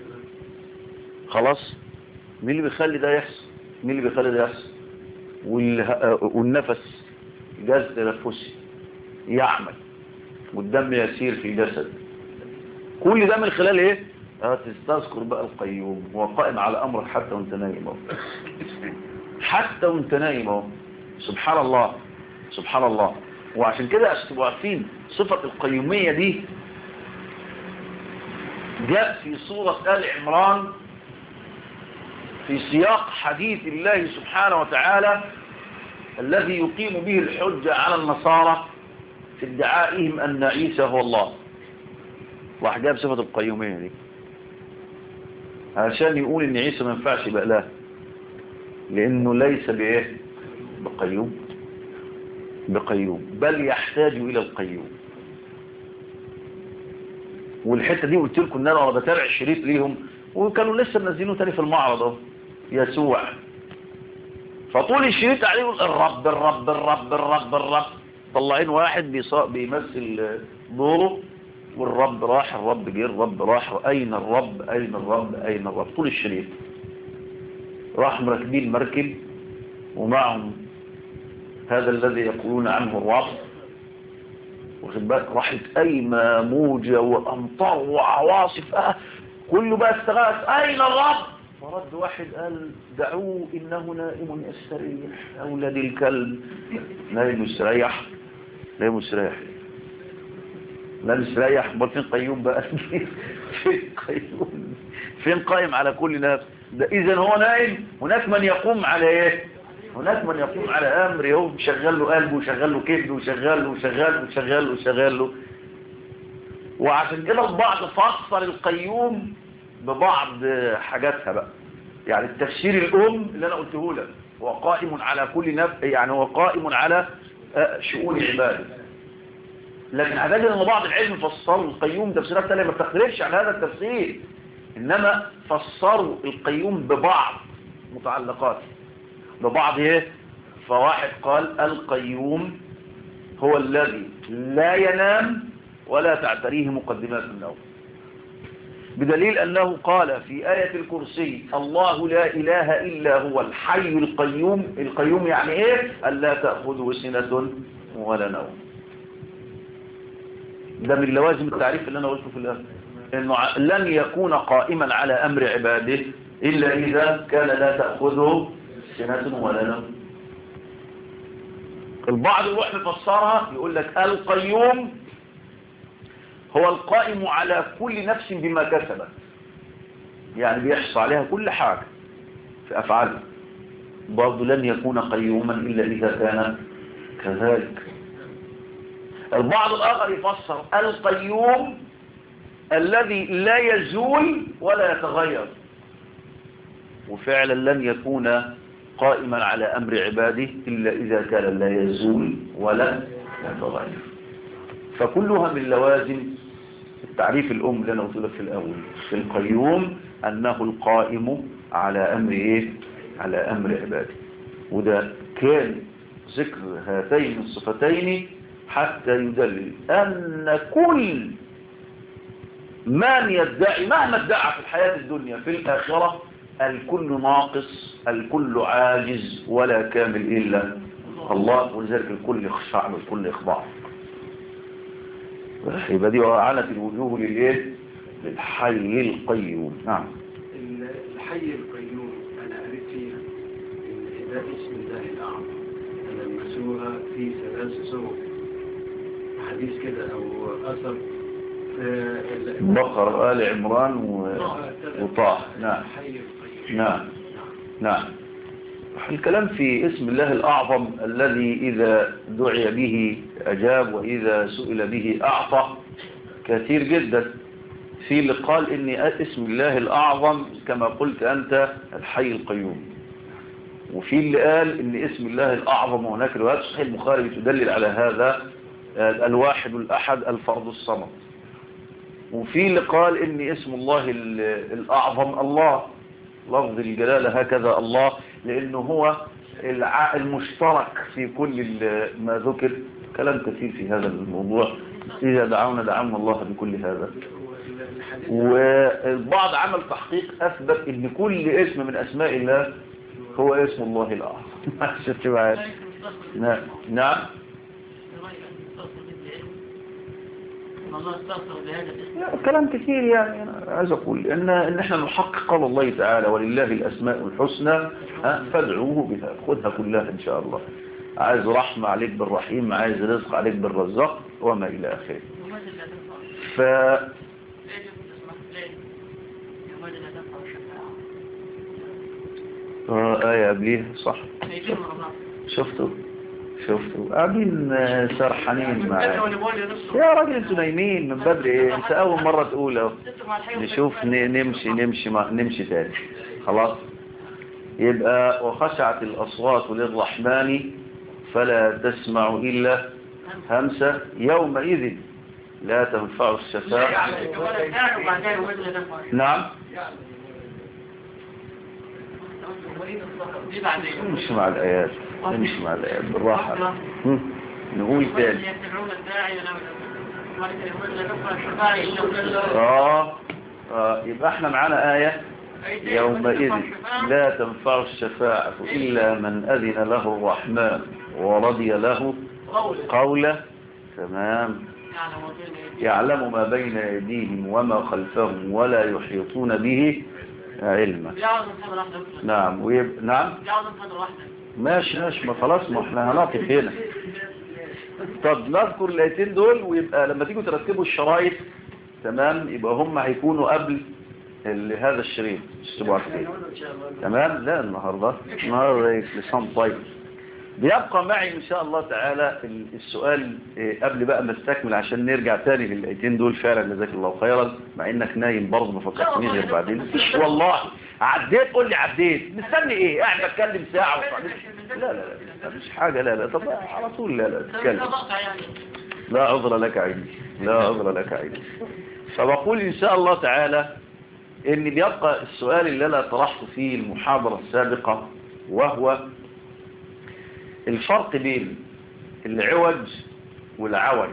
A: خلاص مين اللي بيخلي ده يحصل مين اللي بيخلي ده يحصل والها... والنفس جهاز تنفسي يعمل والدم يسير في الجسد كل ده من خلال ايه اه تستذكر بقى القيوم هو قائم على امرك حتى وانت نايم اهو حتى وانت نايم اهو سبحان الله سبحان الله وعشان كده عشان تبقوا عارفين صفة القيومية دي جاء في سورة آل عمران في سياق حديث الله سبحانه وتعالى الذي يقيم به الحجة على النصارى في ادعائهم أن عيسى هو الله واحد جاب صفة القيومية دي عشان يقول ان عيسى ما ينفعش يبقى له لانه ليس بايه بقيوم بقيوم بل يحتاج الى القيوم والحته دي قلت لكم ان انا وانا بتابع الشريط ليهم وكانوا لسه منزلينه تاني في المعرض اهو يسوع فطول الشريط عليه يقول الرب الرب الرب الرب الرب طلعين واحد بيمثل دوره والرب راح الرب جه الرب راح أين الرب أين الرب أين الرب طول الشريط راح مركبين مركب ومعهم هذا الذي يقولون عنه الرب واخد بالك راحت قايمه موجه وامطار وعواصف آه كله بقى استغاث اين الرب فرد واحد قال دعوه انه نائم يستريح اولاد الكلب نايم يستريح نايم يستريح لا مستريح امال فين قيوم بقى فين قيوم فين قائم على كل نفس ده اذا هو نائم هناك من يقوم على ايه هناك من يقوم على امر هو مشغل له قلبه وشغل له كبده وشغل له وشغل له وشغل له وشغل له وعشان كده البعض فسر القيوم ببعض حاجاتها بقى يعني التفسير الام اللي انا قلته لك هو قائم على كل نفس يعني هو قائم على شؤون عباده لكن اعتقد ان بعض العلم فسروا القيوم تفسيرات ثانيه ما تختلفش عن هذا التفسير انما فسروا القيوم ببعض متعلقاته ببعض ايه فواحد قال القيوم هو الذي لا ينام ولا تعتريه مقدمات النوم بدليل أنه قال في آية الكرسي الله لا إله إلا هو الحي القيوم القيوم يعني إيه ألا تأخذه سنة ولا نوم ده من لوازم التعريف اللي أنا قلته في الآن إنه لن يكون قائما على أمر عباده إلا إذا كان لا تأخذه سنة ولا نوم البعض يروح مفسرها يقول لك القيوم هو القائم على كل نفس بما كسبت يعني بيحصى عليها كل حاجة في أفعالها برضه لن يكون قيوما إلا إذا كان كذلك البعض الآخر يفسر القيوم الذي لا يزول ولا يتغير وفعلا لن يكون قائما على أمر عباده إلا إذا كان لا يزول ولا يتغير فكلها من لوازم التعريف الأم اللي أنا قلت لك في الأول في القيوم أنه القائم على أمر إيه؟ على أمر عباده وده كان ذكر هاتين الصفتين حتى يدلل أن كل من يدعي مهما ادعى في الحياة الدنيا في الآخرة الكل ناقص الكل عاجز ولا كامل إلا الله ولذلك الكل يخشع والكل يخضع يبقى دي وعنت الوجوه للايه للحي القيوم نعم
B: الحي القيوم أنا قريت فيها إن ده اسم الله الأعظم تلمسوها في ثلاث صور حديث كده أو أثر في
A: بقر آل عمران و... وطه نعم
B: الحي القيوم
A: نعم نعم الكلام في اسم الله الأعظم الذي إذا دعي به أجاب وإذا سئل به أعطى كثير جدا في اللي قال إن اسم الله الأعظم كما قلت أنت الحي القيوم وفي اللي قال إن اسم الله الأعظم وهناك روايات صحيح البخاري بتدلل على هذا الواحد الأحد الفرد الصمد وفي اللي قال إن اسم الله الأعظم الله لفظ الجلالة هكذا الله لأنه هو الع- المشترك في كل ال- ما ذكر كلام كثير في هذا الموضوع إذا دعونا دعونا الله بكل هذا
B: الحديث
A: والبعض عمل تحقيق أثبت إن كل اسم من أسماء الله هو اسم الله الأعظم شفت معايا نعم نعم
C: الله استغفر بهذا الاسم
A: لا، كلام كثير يعني أنا عايز أقول إن, إن إحنا نحقق قول الله تعالى ولله الأسماء الحسنى ها، فادعوه بها خذها كلها إن شاء الله عايز رحمة عليك بالرحيم عايز رزق عليك بالرزاق وما إلى آخره
C: وماذا لا تنفع
A: ف
C: ليه يجب تسمح ليه وماذا لا تنفع الشفاعة
A: آه، آية قبليها صح
C: يجب رمضان
A: شفتوا شفتوا قاعدين آه، سرحانين معايا
C: وانا بقول لنفسه
A: يا راجل انتوا نايمين من بدري ايه انت اول مرة تقول اهو
C: انتوا مع الحي
A: نشوف ن- نمشي نمشي ما نمشي تاني خلاص يبقى وخشعت الأصوات للرحمن فلا تسمع إلا همسة يومئذ لا تنفع الشفاعة
C: وبعدين وماذا لا تنفع
A: نعم
C: دي بعدين
A: نمشي مع الآيات نمشي مع الآيات بالراحة هم. نقول تاني
C: يتبعون الداعي ولا وماذا لا تنفع الشفاعة إلا بالله
A: آه. آه يبقى احنا معانا آية يومئذ لا تنفع الشفاعة إلا من أذن له الرحمن ورضي له
C: قول
A: قوله تمام
C: يعني وطين يدي
A: يعلم ما بين أيديهم وما خلفهم ولا يحيطون به علما
C: يعظم صدر واحدة
A: نعم ويب... نعم
C: يعظم صدر واحدة
A: ماشي ماشي ما خلاص ما احنا هنقف هنا طب نذكر الايتين دول ويبقى لما تيجوا ترتبوا الشرايط تمام يبقى هم هيكونوا قبل ال- هذا الشريط الاسبوع الجاي تمام لا النهارده النهارده لسان طيب بيبقى معي ان شاء الله تعالى ال- السؤال إيه، قبل بقى ما استكمل عشان نرجع تاني للايتين دول فعلا جزاك الله خيرا مع انك نايم برضه ما فكرتنيش غير بعدين مفيش والله عديت قول لي عديت مستني ايه قاعد بتكلم ساعه وبعدين لا لا لا مفيش حاجه لا لا طب على طول لا لا
C: ده
A: تتكلم
C: مقطع يعني
A: لا عذر لك عيني لا عذر لك عيني فبقول إن شاء الله تعالى إن بيبقى السؤال اللي أنا طرحته في المحاضرة السابقة وهو الفرق بين العوج والعوج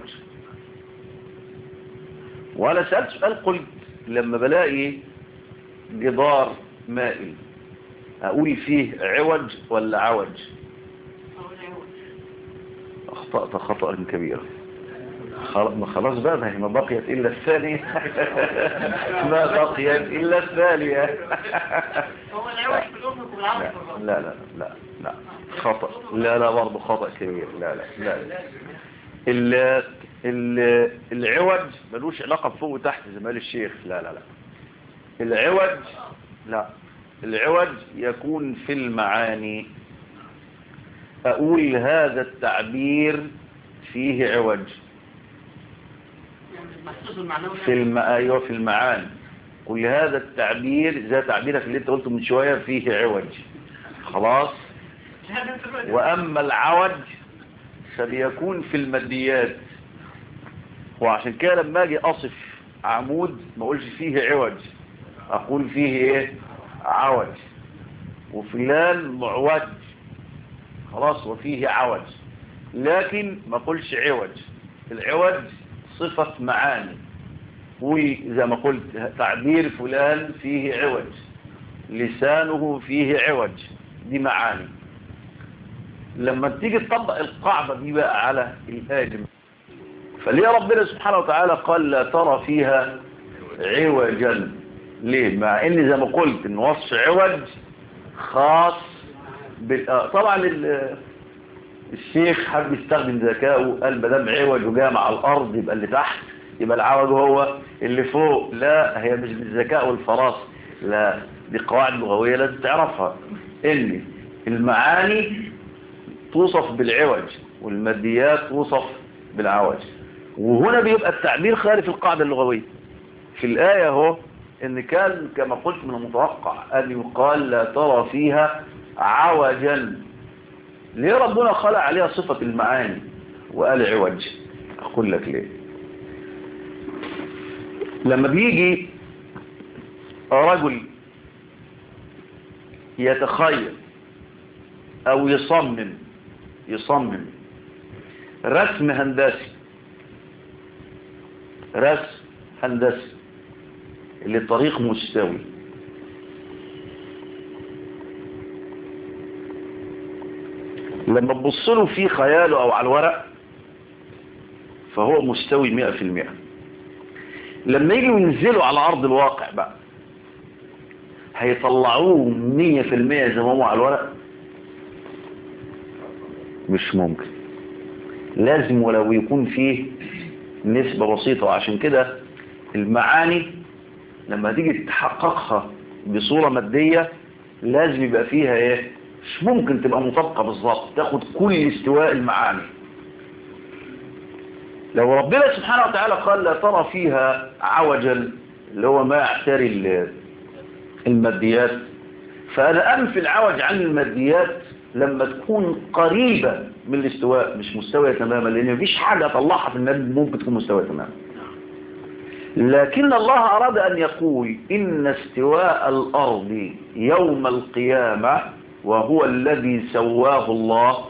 A: وأنا سألت سؤال قلت لما بلاقي جدار مائل أقول فيه عوج ولا عوج
C: أو العود
A: أخطأت خطأ كبيرا خلاص ما خلاص بقى ما هي ما بقيت إلا الثانية ما بقيت إلا الثانية
C: هو العود في الأم والعود
A: لا
C: في الرأس
A: لا لا لا لا خطأ لا لا برضه خطأ كبير لا لا لا ال ال العوج ملوش علاقة بفوق وتحت زي ما قال الشيخ لا لا لا العوج لا العوج يكون في المعاني أقول هذا التعبير فيه عوج
C: اللفظ المعنوي
A: في الم... ايوه في المعاني كل هذا التعبير زي تعبيرك اللي انت قلته من شويه فيه عوج خلاص
C: هذا انت الرجل.
A: واما العوج فبيكون في الماديات وعشان كده لما اجي اصف عمود ما اقولش فيه عوج اقول فيه ايه عوج وفلان معوج خلاص وفيه عوج لكن ما اقولش عوج العوج صفة معاني وزي ما قلت تعبير فلان فيه عوج لسانه فيه عوج دي معاني لما تيجي تطبق القاعدة دي بقى على الآدم فليه ربنا سبحانه وتعالى قال لا ترى فيها عوجا ليه مع ان زي ما قلت ان وصف عوج خاص بال... آه، طبعا ال... الشيخ حب يستخدم ذكائه قال ما دام عوج وجاء مع الارض يبقى اللي تحت يبقى العوج هو اللي فوق لا هي مش بالذكاء والفراسه لا دي قواعد لغويه لازم تعرفها ان المعاني توصف بالعوج والماديات توصف بالعوج وهنا بيبقى التعبير خارج القاعدة اللغوية في الآية هو ان كان كما قلت من المتوقع ان يقال لا ترى فيها عوجا ليه ربنا خلق عليها صفة المعاني وقال عوج اقول لك ليه لما بيجي رجل يتخيل او يصمم يصمم رسم هندسي رسم هندسي اللي طريق مستوي لما تبص له في خياله او على الورق فهو مستوي مئة في المئة لما يجوا ينزلوا على ارض الواقع بقى هيطلعوه مية في المية زي ما هو على الورق مش ممكن لازم ولو يكون فيه نسبة بسيطة وعشان كده المعاني لما تيجي تحققها بصورة مادية لازم يبقى فيها ايه مش ممكن تبقى مطابقة بالظبط تاخد كل استواء المعاني لو ربنا سبحانه وتعالى قال لا ترى فيها عوجا اللي هو ما يعتري ال- الماديات فأنا أنفي العوج عن الماديات لما تكون قريبة من الاستواء مش مستوية تماما لأن مفيش حاجة طلعها في المادة ممكن تكون مستوية تماما لكن الله أراد أن يقول إن استواء الأرض يوم القيامة وهو الذي سواه الله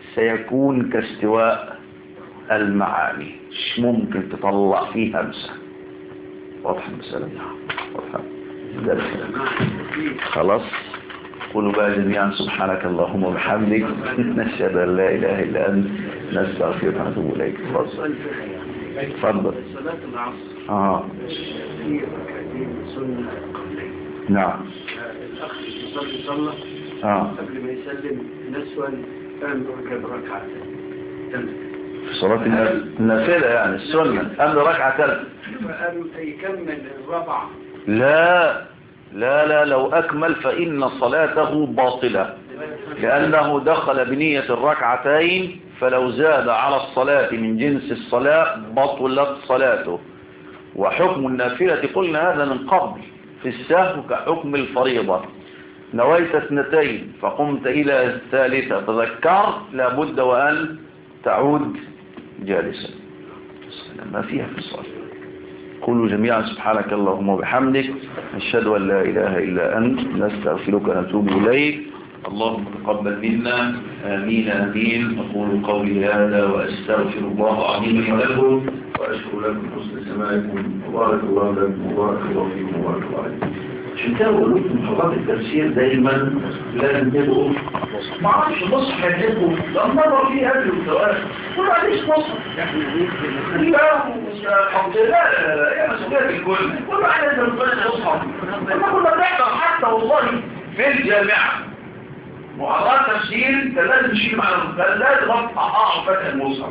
A: سيكون كاستواء المعاني مش ممكن تطلع فيه همسة واضح المسألة واضحة ده الكلام. خلاص قولوا بقى جميعا سبحانك اللهم وبحمدك نشهد أن لا إله إلا أنت نستغفرك ونتوب إليك اتفضل
B: سؤال فقهي
A: اتفضل
B: صلاة العصر
A: اه
B: في ركعتين سنة قبلين
A: نعم
B: الأخ يصلي صلى
A: اه
B: قبل ما يسلم نسوا قام ركب ركعتين تمام
A: في صلاة النا- النافلة يعني السنة قبل ركعة ثالثة
B: فقام يكمل الرابعة
A: لا لا لا لو أكمل فإن صلاته باطلة لأنه دخل بنية الركعتين فلو زاد على الصلاة من جنس الصلاة بطلت صلاته وحكم النافلة قلنا هذا من قبل في السهو كحكم الفريضة نويت اثنتين فقمت إلى الثالثة تذكرت لابد وأن تعود جالسا ما فيها في الصلاة قولوا جميعا سبحانك اللهم وبحمدك نشهد أن لا إله إلا أنت نستغفرك ونتوب إليك اللهم تقبل منا آمين آمين أقول قولي هذا وأستغفر الله العظيم لي ولكم وأشكر لكم حسن سماعكم وبارك الله لكم وبارك الله فيكم وبارك الله عليكم عشان كده بقول لكم محاضرات التفسير دايما لازم تبقوا ما اعرفش مصحف هتبقوا لما مره في اكل وسؤال كل معلش مصحف يعني لا الحمد لله لا لا لا يا مسؤولية الكل كل واحد لازم يكون مصحف كنا كنا بنحضر حتى والله في الجامعة محاضرات تفسير كان لازم تشيل معنا كان لازم اقطع اقع فتح المصحف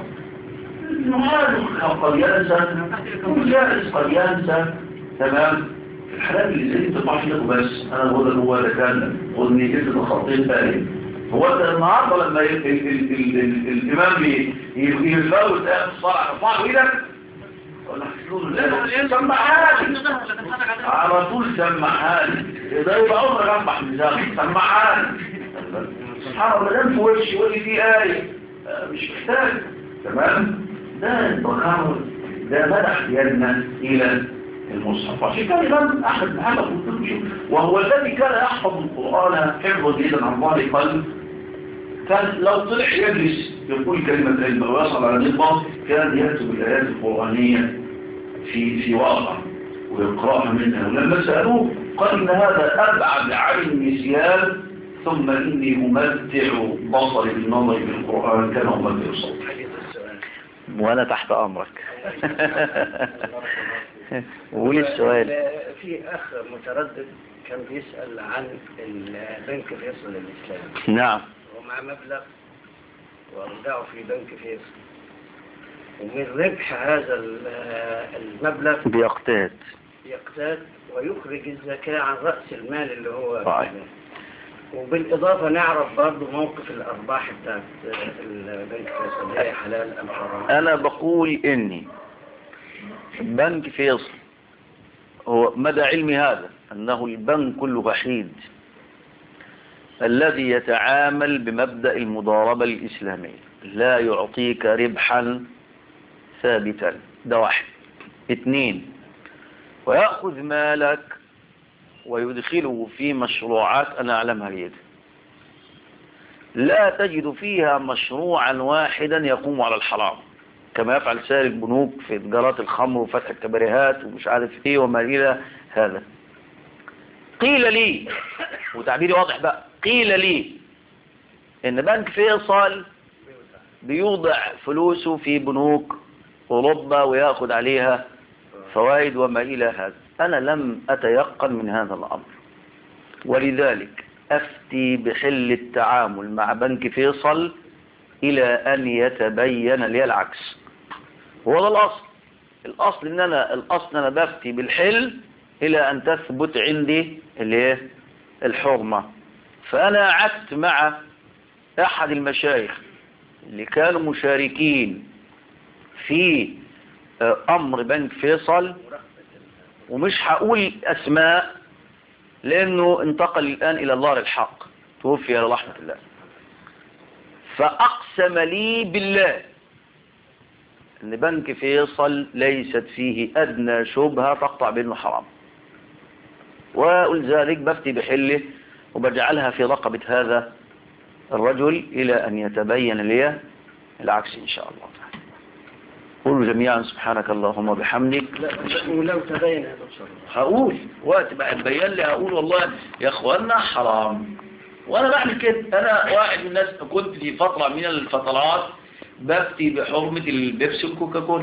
A: المعالم قد ينسى والجالس قد ينسى تمام الحالات اللي زي دي بتطلع فيها بس انا بقول لك هو ده كان خدني جبت الخطين تاني هو انت النهارده لما ال ال ال ال ال الامام بي- ي- يفوت اخر الصلاه ترفع له ايدك ولا حسنون
C: لا لا لا
A: سمعها لي
C: لا لا لا تتفرج على
A: على طول سمعها لي ده يبقى عمرك اربع ميزان سمعها لي سبحان الله ده في وشي يقول لي في آية آه، مش محتاج تمام ده التكرر ده مدح يدنا إلى المصحف عشان كان الإمام أحمد محمد قلت وهو الذي كان يحفظ القرآن حفظا جيدا عن ظهر قلب كان لو طلع يجلس يقول كلمة علم ويصل على نقطة كان يكتب الآيات القرآنية في في ورقة ويقرأها منها ولما سألوه قال إن هذا أبعد عن النسيان ثم إني أمتع بصري بالنظر بالقرآن كما أمتع صوتي
B: حقيقة السؤال
D: وانا تحت امرك قول السؤال
B: في أخ متردد كان بيسأل عن البنك فيصل الإسلامي
D: نعم
B: ومع مبلغ وأودعه في بنك فيصل ومن ربح هذا ال- المبلغ
D: بيقتات
B: يقتات ويخرج الزكاة عن رأس المال اللي هو
D: صحيح.
B: وبالإضافة نعرف برضه موقف الأرباح بتاعت البنك فيصل هي حلال أم حرام
D: انا بقول اني بنك فيصل هو مدى علمي هذا انه البنك الوحيد الذي يتعامل بمبدأ المضاربة الإسلامية لا يعطيك ربحا ثابتا ده واحد اثنين ويأخذ مالك ويدخله في مشروعات أنا أعلمها جيدا لا تجد فيها مشروعا واحدا يقوم على الحرام كما يفعل سائر البنوك في تجارات الخمر وفتح الكباريهات ومش عارف ايه وما إلى هذا قيل لي وتعبيري واضح بقى قيل لي ان بنك فيصل بيوضع فلوسه في بنوك اوروبا وياخد عليها فوائد وما الى هذا انا لم اتيقن من هذا الامر ولذلك افتي بحل التعامل مع بنك فيصل الى ان يتبين لي العكس هو ده الاصل الاصل ان انا الاصل انا بفتي بالحل الى ان تثبت عندي الايه الحرمة فانا قعدت مع احد المشايخ اللي كانوا مشاركين في آه، امر بنك فيصل ومش هقول اسماء لانه انتقل الان الى دار الحق توفي الى رحمة الله فاقسم لي بالله ان بنك فيصل ليست فيه ادنى شبهة تقطع بانه حرام ولذلك بفتي بحله وبجعلها في رقبة هذا الرجل إلى أن يتبين لي العكس إن شاء الله تعالى قولوا جميعا سبحانك اللهم وبحمدك
B: لا ولو تبين هذا الشر
A: هقول وقت بقى تبين لي هقول والله يا اخوانا حرام وانا بعمل كده انا واحد من الناس كنت في فترة من الفترات بفتي بحرمة البيبسي والكوكاكولا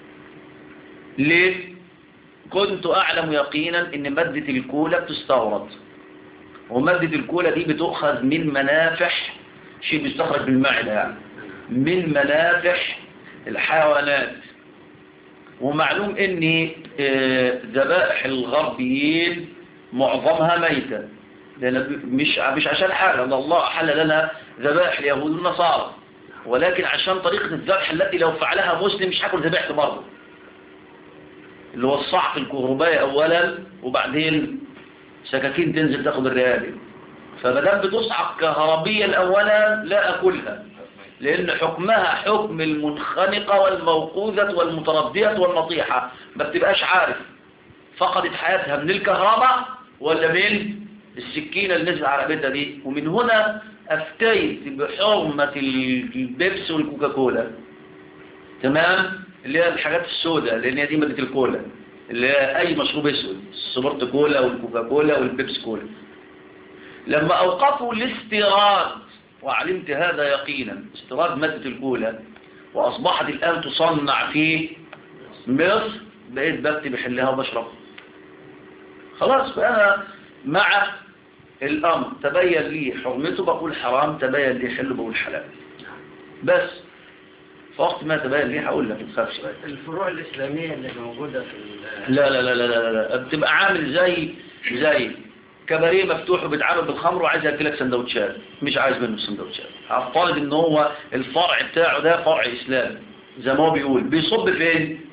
A: ليه كنت اعلم يقينا ان مادة الكولا بتستورد ومادة الكولا دي بتؤخذ من منافح شيء بيستخرج بالمعدة يعني من منافح الحيوانات ومعلوم ان آه، ذبائح الغربيين معظمها ميتة لأن مش مش عشان حاجة ان الله أحل لنا ذبائح اليهود والنصارى ولكن عشان طريقة الذبح التي لو فعلها مسلم مش هاكل ذبيحته برضه اللي هو الصعق الكهربائي أولا وبعدين سكاكين تنزل تاخد الريالي فمدام بتصعق كهربيا أولا لا أكلها لأن حكمها حكم المنخنقة والموقوذة والمتردية والنطيحة ما بتبقاش عارف فقدت حياتها من الكهرباء ولا من السكينة اللي نزل على بيتها دي ومن هنا أفتيت بحرمة البيبس والكوكاكولا تمام اللي هي الحاجات السوداء لأن هي دي مادة الكولا اللي هي أي مشروب اسود السبرت كولا والكوكاكولا والبيبس كولا لما أوقفوا الاستيراد وعلمت هذا يقينا استيراد مادة الكولا وأصبحت الآن تصنع في مصر بقيت بكتب بحلها وبشربها خلاص فأنا مع الأمر تبين لي حرمته بقول حرام تبين لي حل بقول حلال بس فوقت ما تبين لي هقول لك ما تخافش
B: الفروع الإسلامية اللي موجودة في ال-
A: لا لا لا لا لا لا بتبقى عامل زي زي كباريه مفتوح وبيتعامل بالخمر وعايز ياكلك سندوتشات مش عايز منه سندوتشات هفترض ان هو الفرع بتاعه ده فرع اسلامي زي ما هو بيقول بيصب فين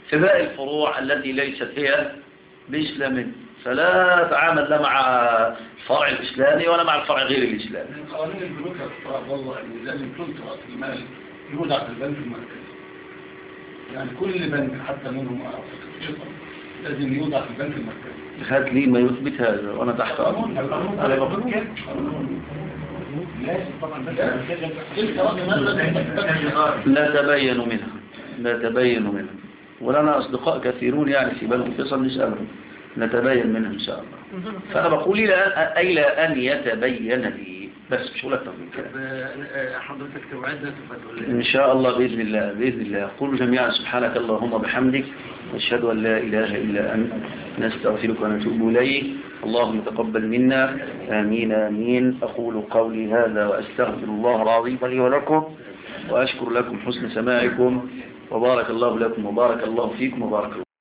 D: في باقي الفروع التي ليست هي بإسلام فلا تعامل لا مع الفرع الإسلامي ولا مع الفرع غير الإسلامي
E: من قوانين البنوك يا دكتور والله ان لازم تلت راس المال يوضع في البنك المركزي يعني كل بنك حتى منهم فيصل لازم يوضع في البنك المركزي
D: هات لي ما يثبت هذا وأنا تحت أمر أنا بقول كده.
E: لازم طبعا تلت راس المال لازم يبقى في البنك المركزي.
D: لا تبينوا منها لا تبينوا منها ولنا أصدقاء كثيرون يعني في بلد فيصل نسألهم نتبين منها إن شاء الله فأنا بقول إلى أن, إلى أن يتبين لي بس مش هقول أكتر من كده
B: آه، حضرتك توعدنا تفتح
D: إن شاء الله بإذن الله بإذن الله قولوا جميعا سبحانك اللهم بحمدك أشهد أن لا إله إلا أنت نستغفرك ونتوب إليك اللهم تقبل منا آمين آمين أقول قولي هذا وأستغفر الله العظيم لي ولكم وأشكر لكم حسن سماعكم وبارك الله لكم وبارك الله فيكم وبارك الله